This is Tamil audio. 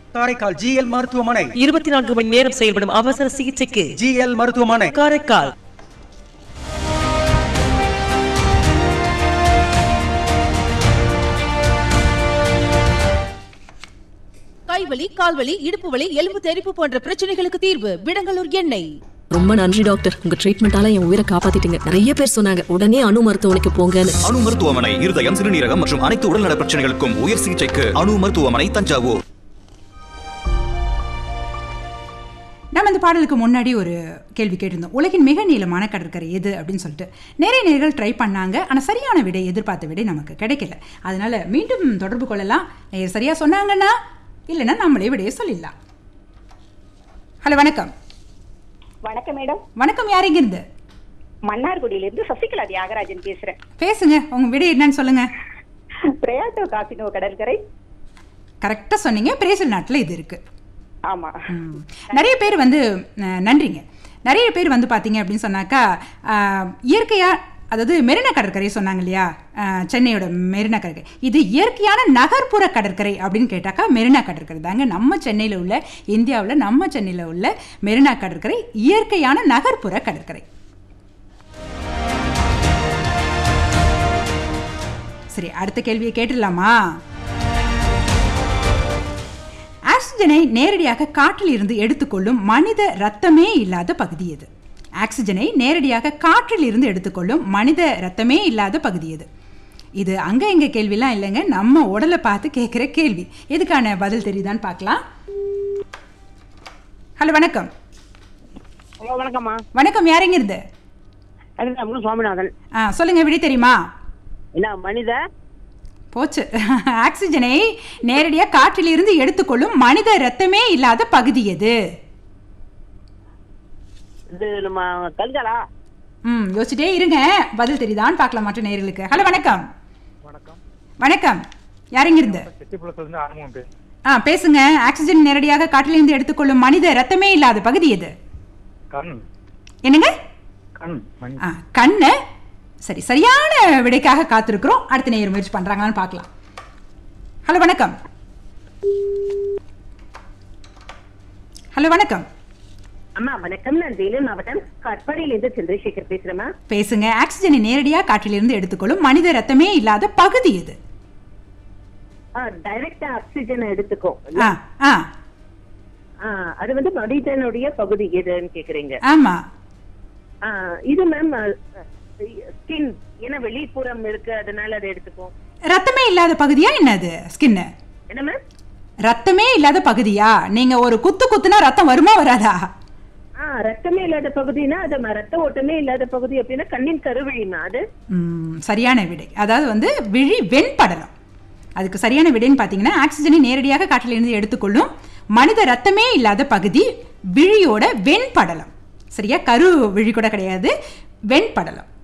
காரைக்கால் ஜிஎல் மருத்துவமனை இருபத்தி நான்கு மணி நேரம் செயல்படும் அவசர சிகிச்சைக்கு ஜிஎல் மருத்துவமனை காரைக்கால் கைவலி கால்வலி இடுப்பு வலி எலும்பு தெறிப்பு போன்ற பிரச்சனைகளுக்கு தீர்வு விடங்கலூர் எண்ணெய் ரொம்ப நன்றி டாக்டர் உங்க ட்ரீட்மெண்டால என் உயிரை காப்பாத்திட்டீங்க நிறைய பேர் சொன்னாங்க உடனே அணு மருத்துவமனைக்கு போங்கன்னு அணு மருத்துவமனை இருதயம் சிறுநீரகம் மற்றும் அனைத்து உடல்நல பிரச்சனைகளுக்கும் உயர் சிகிச்சைக்கு அணு மருத்துவமனை தஞ்சாவூர் நம்ம இந்த பாடலுக்கு முன்னாடி ஒரு கேள்வி கேட்டிருந்தோம் உலகின் மிக நீளமான கடற்கரை எது அப்படின்னு சொல்லிட்டு நிறைய நேர்கள் ட்ரை பண்ணாங்க ஆனால் சரியான விடை எதிர்பார்த்த விடை நமக்கு கிடைக்கல அதனால மீண்டும் தொடர்பு கொள்ளலாம் நேயர் சரியா சொன்னாங்கன்னா இல்லைன்னா நம்மளே விடையை சொல்லிடலாம் ஹலோ வணக்கம் வணக்கம் மேடம் வணக்கம் யார் இருந்து மன்னார்குடியிலிருந்து சசிகலா தியாகராஜன் பேசுறேன் பேசுங்க உங்க விடை என்னன்னு சொல்லுங்க பிரயாட்டோ காசினோ கடற்கரை கரெக்டாக சொன்னீங்க பிரேசில் நாட்டில் இது இருக்கு ஆமா ம். நிறைய பேர் வந்து அஹ், நன்றிங்க நிறைய பேர் வந்து பார்த்தீங்க அப்படின்னு சொன்னாக்கா அஹ், இயற்கையா அதாவது மெரினா கடற்கரை சொன்னாங்க இல்லையா அஹ், சென்னையோட மெரினா கடற்கரை இது இயற்கையான நகர்ப்புற கடற்கரை அப்படின்னு கேட்டாக்கா மெரினா கடற்கரை தாங்க நம்ம சென்னையில் உள்ள இந்தியாவில் நம்ம சென்னையில் உள்ள மெரினா கடற்கரை இயற்கையான நகர்ப்புற கடற்கரை சரி அடுத்த கேள்வியை கேட்டுடலாமா ஆக்சிஜனை நேரடியாக காற்றில் இருந்து எடுத்துக்கொள்ளும் மனித ரத்தமே இல்லாத பகுதி எது ஆக்சிஜனை நேரடியாக காற்றில் இருந்து எடுத்துக்கொள்ளும் மனித ரத்தமே இல்லாத பகுதி எது இது அங்க இங்க கேள்விலாம் இல்லைங்க நம்ம உடலை பார்த்து கேட்குற கேள்வி எதுக்கான பதில் தெரியுதான்னு பார்க்கலாம் ஹலோ வணக்கம் ஹலோ வணக்கம்மா வணக்கம் யாருங்க இருந்து அது நம்மளும் சுவாமிநாதன் ஆ சொல்லுங்க விடை தெரியுமா என்ன மனித போச்சு ஆக்சிஜனை நேரடியாக காற்றில் இருந்து எடுத்துக்கொள்ளும் மனித ரத்தமே இல்லாத பகுதி எது இது நம்ம கல்கலா ம் யோசிச்சிட்டே இருங்க பதில் தெரியுதான்னு பார்க்கலாம் மற்ற நேயர்களுக்கு ஹலோ வணக்கம் வணக்கம் வணக்கம் யாருங்க இருந்து செட்டிப்புலத்துலேருந்து ஆரம்பம் பேசு ஆ பேசுங்க ஆக்சிஜன் நேரடியாக காற்றிலிருந்து எடுத்துக்கொள்ளும் மனித ரத்தமே இல்லாத பகுதி எது கண் என்னங்க கண் மணி ஆ கண்ணு சரி சரியான விடைக்காக காத்திருக்கிறோம் அடுத்த நேயர் முயற்சி பண்றாங்களான்னு பார்க்கலாம் ஹலோ வணக்கம் ஹலோ வணக்கம் அம்மா வணக்கம் நான் வேலூர் மாவட்டம் கட்பாடியிலிருந்து சந்திரசேகர் பேசுறேம்மா பேசுங்க ஆக்சிஜனை நேரடியாக காற்றிலிருந்து எடுத்துக்கொள்ளும் மனித ரத்தமே இல்லாத பகுதி எது டைரக்டா ஆக்சிஜன் எடுத்துக்கோ ஆ ஆ ஆ, அது வந்து மனிதனுடைய பகுதி எதுன்னு கேக்குறீங்க ஆமா ஆ, இது மேம் ஸ்கின் ஏன்னா வெளிப்புறம் இருக்கு அதனால அதை எடுத்துக்கோ ரத்தமே இல்லாத பகுதியா என்னது ஸ்கின்னு என்ன மேம் ரத்தமே இல்லாத பகுதியா நீங்க ஒரு குத்து குத்துனா ரத்தம் வருமா வராதா ஆ ரத்தமே இல்லாத பகுதினா அது ம- ரத்த ஓட்டமே இல்லாத பகுதி அப்படின்னா கண்ணின் கருவழிமா அது ம், சரியான விடை அதாவது வந்து விழி வெண்படலம் அதுக்கு சரியான விடைன்னு பார்த்தீங்கன்னா ஆக்சிஜனை நேரடியாக காற்றிலிருந்து எடுத்துக்கொள்ளும் மனித ரத்தமே இல்லாத பகுதி விழியோட வெண்படலம் சரியா கரு விழி கூட கிடையாது வெண்படலம்